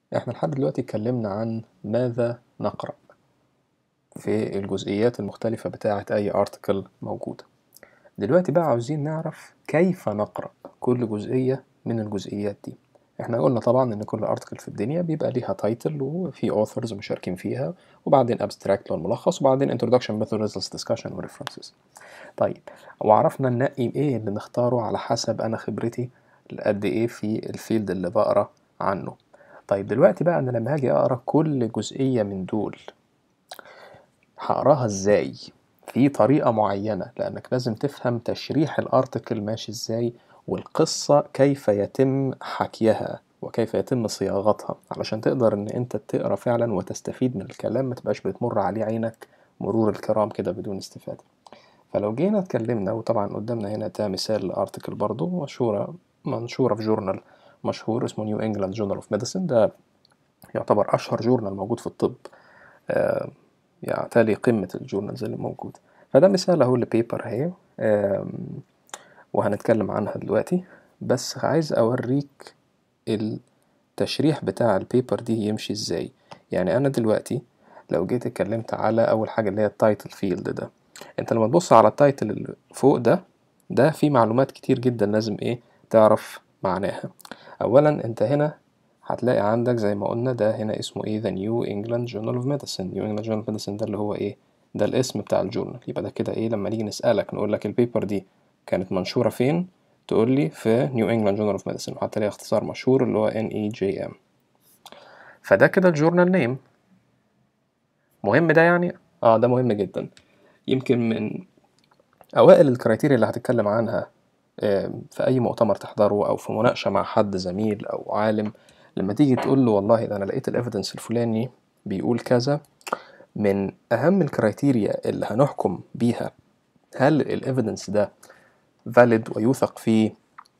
احنا لحد دلوقتي اتكلمنا عن ماذا نقرأ في الجزئيات المختلفة بتاعة أي article موجودة دلوقتي بقى عاوزين نعرف كيف نقرأ كل جزئية من الجزئيات دي احنا قلنا طبعا ان كل article في الدنيا بيبقى ليها تايتل وفي authors مشاركين فيها وبعدين abstract اللي هو الملخص وبعدين introduction method results discussion و references طيب وعرفنا ننقي ايه اللي نختاره على حسب انا خبرتي قد ايه في الفيلد اللي بقرا عنه طيب دلوقتي بقى انا لما هاجي اقرا كل جزئيه من دول هقراها ازاي في طريقه معينه لانك لازم تفهم تشريح الارتكل ماشي ازاي والقصه كيف يتم حكيها وكيف يتم صياغتها علشان تقدر ان انت تقرا فعلا وتستفيد من الكلام ما تبقاش بتمر عليه عينك مرور الكرام كده بدون استفاده فلو جينا اتكلمنا وطبعا قدامنا هنا ده مثال لارتكل برضو مشهورة منشورة في جورنال مشهور اسمه نيو انجلاند جورنال اوف ميديسن ده يعتبر اشهر جورنال موجود في الطب آه يعتلي قمة الجورنالز اللي موجودة فده مثال اهو لبيبر اهي وهنتكلم عنها دلوقتي بس عايز اوريك التشريح بتاع البيبر دي يمشي ازاي يعني انا دلوقتي لو جيت اتكلمت على اول حاجة اللي هي التايتل فيلد ده انت لما تبص على التايتل اللي فوق ده ده فيه معلومات كتير جدا لازم ايه تعرف معناها اولا انت هنا هتلاقي عندك زي ما قلنا ده هنا اسمه ايه The New England Journal of Medicine New England Journal of Medicine ده اللي هو ايه ده الاسم بتاع الجورنال يبقى ده كده ايه لما نيجي نسألك نقول لك البيبر دي كانت منشورة فين تقول لي في New England Journal of Medicine وحتى ليها اختصار مشهور اللي هو NEJM فده كده الجورنال نيم مهم ده يعني اه ده مهم جدا يمكن من أوائل الكرايتيريا اللي هتتكلم عنها في أي مؤتمر تحضره أو في مناقشة مع حد زميل أو عالم لما تيجي تقول له والله ده أنا لقيت الإيفيدنس الفلاني بيقول كذا من أهم الكرايتيريا اللي هنحكم بيها هل الإيفيدنس ده valid ويوثق فيه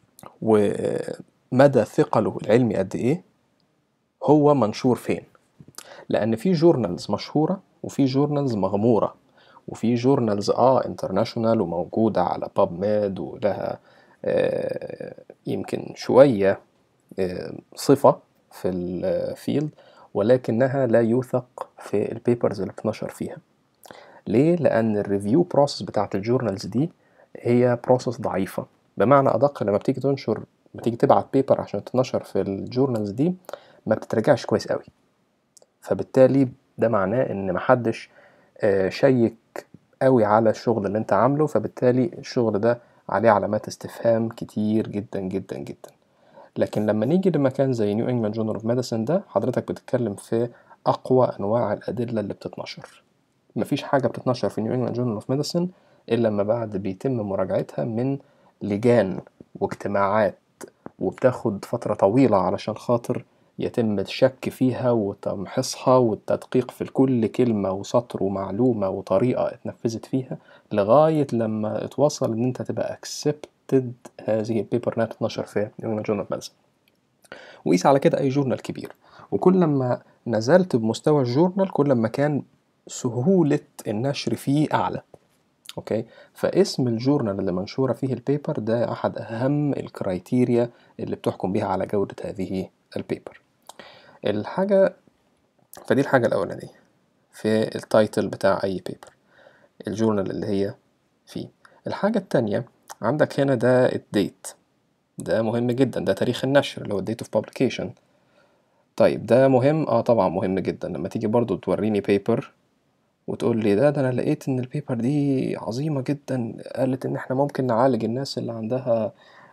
ومدى ثقله العلمي قد إيه هو منشور فين لأن في جورنالز مشهورة وفي جورنالز مغمورة وفي جورنالز اه انترناشونال وموجودة على باب ميد ولها آه يمكن شوية آه صفة في الفيلد ولكنها لا يوثق في البيبرز اللي بتنشر فيها ليه؟ لأن الريفيو بروسس بتاعت الجورنالز دي هي بروسس ضعيفة بمعنى أدق لما بتيجي تنشر بتيجي تبعت بيبر عشان تنشر في الجورنالز دي ما بتترجعش كويس قوي فبالتالي ده معناه ان محدش آه شيك قوي على الشغل اللي انت عامله فبالتالي الشغل ده عليه علامات استفهام كتير جدا جدا جدا لكن لما نيجي لمكان زي نيو انجلاند جورنال اوف ميديسن ده حضرتك بتتكلم في اقوى انواع الادله اللي بتتنشر مفيش حاجه بتتنشر في نيو انجلاند جورنال اوف ميديسن الا لما بعد بيتم مراجعتها من لجان واجتماعات وبتاخد فتره طويله علشان خاطر يتم الشك فيها وتمحيصها والتدقيق في كل كلمة وسطر ومعلومة وطريقة اتنفذت فيها لغاية لما اتوصل ان انت تبقى accepted هذه البيبر انها تتنشر في نيو جورنال ميديسن وقيس على كده اي جورنال كبير وكل ما نزلت بمستوى الجورنال كل ما كان سهولة النشر فيه أعلى اوكي فاسم الجورنال اللي منشورة فيه البيبر ده أحد أهم الكرايتيريا اللي بتحكم بيها على جودة هذه البيبر الحاجة فدي الحاجة الأولانية في التايتل بتاع أي بيبر الجورنال اللي هي فيه الحاجة التانية عندك هنا ده الديت ده مهم جدا ده تاريخ النشر اللي هو الديت اوف publication طيب ده مهم اه طبعا مهم جدا لما تيجي برضو توريني بيبر وتقول لي ده ده انا لقيت ان البيبر دي عظيمة جدا قالت ان احنا ممكن نعالج الناس اللي عندها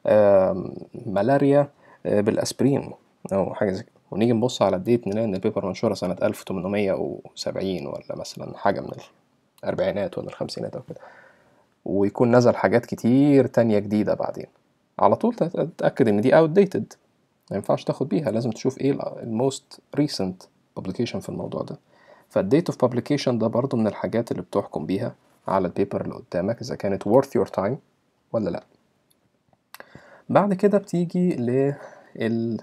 ملاريا بالاسبرين او حاجة زي كده ونيجي نبص على الديت نلاقي ان البيبر منشورة سنة 1870 ولا مثلا حاجة من الأربعينات ولا الخمسينات أو كده ويكون نزل حاجات كتير تانية جديدة بعدين على طول تتأكد إن دي outdated ما ينفعش تاخد بيها لازم تشوف إيه الموست recent publication في الموضوع ده فالديت اوف publication ده برضو من الحاجات اللي بتحكم بيها على البيبر اللي قدامك إذا كانت worth your time ولا لأ بعد كده بتيجي لل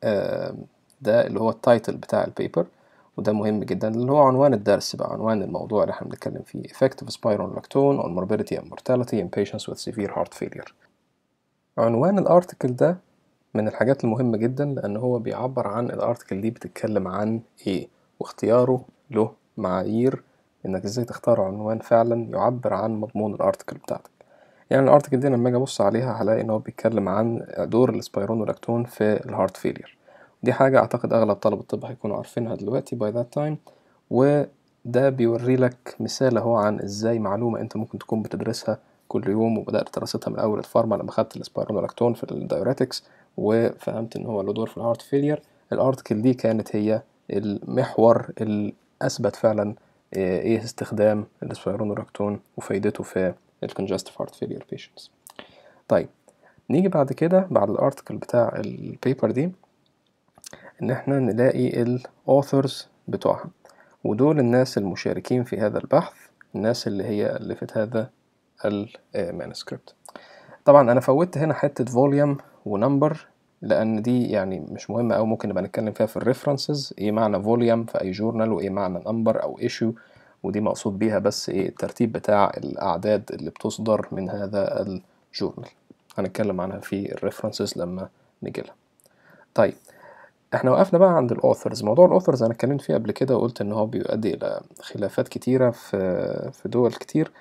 ده اللي هو التايتل بتاع البيبر وده مهم جدا اللي هو عنوان الدرس بقى عنوان الموضوع اللي احنا بنتكلم فيه effective spironolactone on morbidity and mortality in patients with severe heart failure عنوان الارتكل ده من الحاجات المهمة جدا لأن هو بيعبر عن الارتكل دي بتتكلم عن ايه واختياره له معايير انك ازاي تختار عنوان فعلا يعبر عن مضمون الارتكل بتاعتك يعني الارتكل دي لما اجي ابص عليها هلاقي ان هو بيتكلم عن دور الاسبيرونولاكتون في الهارت فيلير دي حاجة اعتقد اغلب طلبة الطب هيكونوا عارفينها دلوقتي باي ذات تايم وده بيوري لك مثال اهو عن ازاي معلومة انت ممكن تكون بتدرسها كل يوم وبدأت دراستها من أول الفارما لما خدت الاسبيرونولاكتون في الدايوريتكس وفهمت إن هو له دور في الهارت فيلير الارتكل دي كانت هي المحور اللي أثبت فعلا إيه استخدام الاسبيرونولاكتون وفايدته في الكونجستيف هارت فيلير بيشنتس طيب نيجي بعد كده بعد الارتكل بتاع البيبر دي إن احنا نلاقي الأوثرز بتوعها ودول الناس المشاركين في هذا البحث الناس اللي هي ألفت هذا المانuscript طبعا أنا فوتت هنا حتة فوليوم ونمبر لأن دي يعني مش مهمة أوي ممكن نبقى نتكلم فيها في الريفرنسز إيه معنى فوليوم في أي جورنال وإيه معنى نمبر أو ايشو ودي مقصود بيها بس إيه الترتيب بتاع الأعداد اللي بتصدر من هذا الجورنال هنتكلم عنها في الريفرنسز لما نجيلها طيب احنا وقفنا بقى عند الاوثرز موضوع الاوثرز انا اتكلمت فيه قبل كده وقلت ان هو بيؤدي الى خلافات كتيره في في دول كتير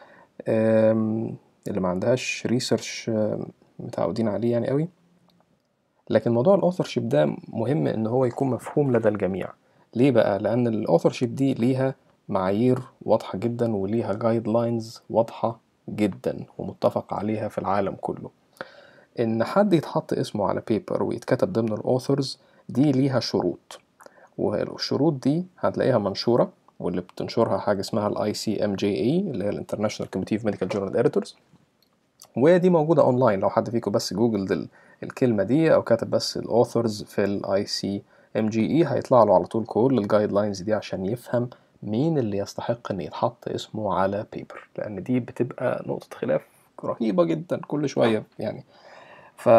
اللي ما عندهاش ريسيرش متعودين عليه يعني قوي لكن موضوع الاوثرشيب ده مهم ان هو يكون مفهوم لدى الجميع ليه بقى لان الاوثرشيب دي ليها معايير واضحه جدا وليها جايد لاينز واضحه جدا ومتفق عليها في العالم كله ان حد يتحط اسمه على بيبر ويتكتب ضمن الاوثرز دي ليها شروط والشروط دي هتلاقيها منشورة واللي بتنشرها حاجة اسمها الاي سي ام جي اي اللي هي الانترناشونال كوميتي اوف ميديكال جورنال اديتورز ودي موجودة اونلاين لو حد فيكم بس جوجل الكلمة دي او كاتب بس الاوثرز في الاي سي ام جي اي هيطلع له على طول كل الجايد لاينز دي عشان يفهم مين اللي يستحق ان يتحط اسمه على بيبر لان دي بتبقى نقطة خلاف رهيبة جدا كل شوية يعني ف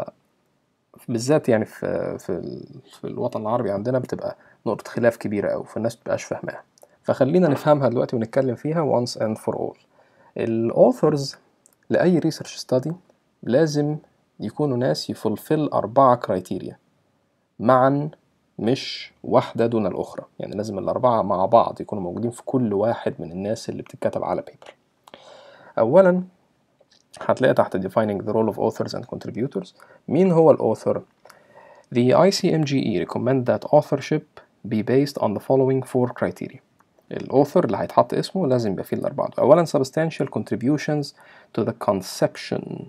بالذات يعني في في في الوطن العربي عندنا بتبقى نقطة خلاف كبيرة أوي فالناس متبقاش فاهماها فخلينا نفهمها دلوقتي ونتكلم فيها once and for all الأوثرز لأي ريسيرش ستادي لازم يكونوا ناس يفلفل أربعة كرايتيريا معا مش واحدة دون الأخرى يعني لازم الأربعة مع بعض يكونوا موجودين في كل واحد من الناس اللي بتتكتب على بيبر أولا هتلاقي تحت defining the role of authors and contributors مين هو الأوثر؟ The ICMGE recommend that authorship be based on the following four criteria الأوثر اللي هيتحط اسمه لازم يبقى فيه الأربعة دول أولا substantial contributions to the conception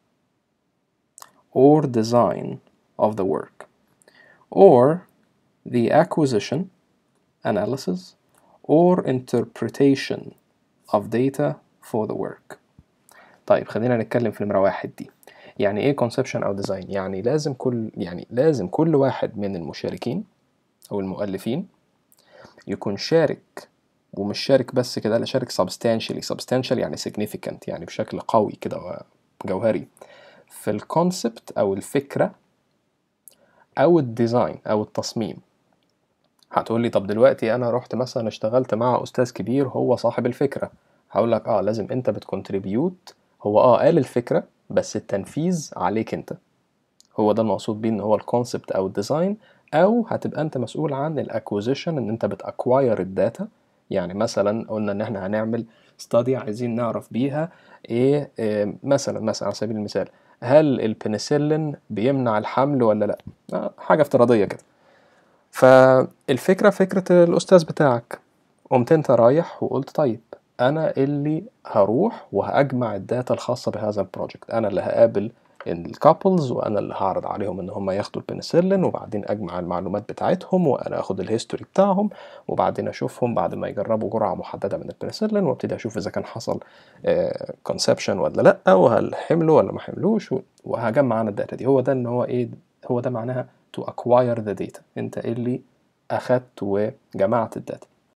or design of the work or the acquisition analysis or interpretation of data for the work طيب خلينا نتكلم في نمرة واحد دي يعني ايه conception او design يعني لازم كل يعني لازم كل واحد من المشاركين او المؤلفين يكون شارك ومش شارك بس كده لا شارك substantially substantial يعني significant يعني بشكل قوي كده جوهري في الكونسبت او الفكرة او الديزاين او التصميم هتقول لي طب دلوقتي انا رحت مثلا اشتغلت مع استاذ كبير هو صاحب الفكرة هقول لك اه لازم انت بتكونتريبيوت هو اه قال الفكرة بس التنفيذ عليك انت هو ده المقصود بيه ان هو الكونسبت او الديزاين او هتبقى انت مسؤول عن الاكوزيشن ان انت بتاكواير الداتا يعني مثلا قلنا ان احنا هنعمل ستادي عايزين نعرف بيها إيه, إيه مثلا مثلا على سبيل المثال هل البنسلين بيمنع الحمل ولا لا آه حاجه افتراضيه كده فالفكره فكره الاستاذ بتاعك قمت انت رايح وقلت طيب انا اللي هروح وهاجمع الداتا الخاصه بهذا البروجكت انا اللي هقابل الكابلز وانا اللي هعرض عليهم ان هم ياخدوا البنسلين وبعدين اجمع المعلومات بتاعتهم وانا اخد الهيستوري بتاعهم وبعدين اشوفهم بعد ما يجربوا جرعه محدده من البنسلين وابتدي اشوف اذا كان حصل كونسبشن ولا لا وهل حملوا ولا ما حملوش وهجمع انا الداتا دي هو ده ان هو ايه هو ده معناها to acquire the data انت اللي اخدت وجمعت الداتا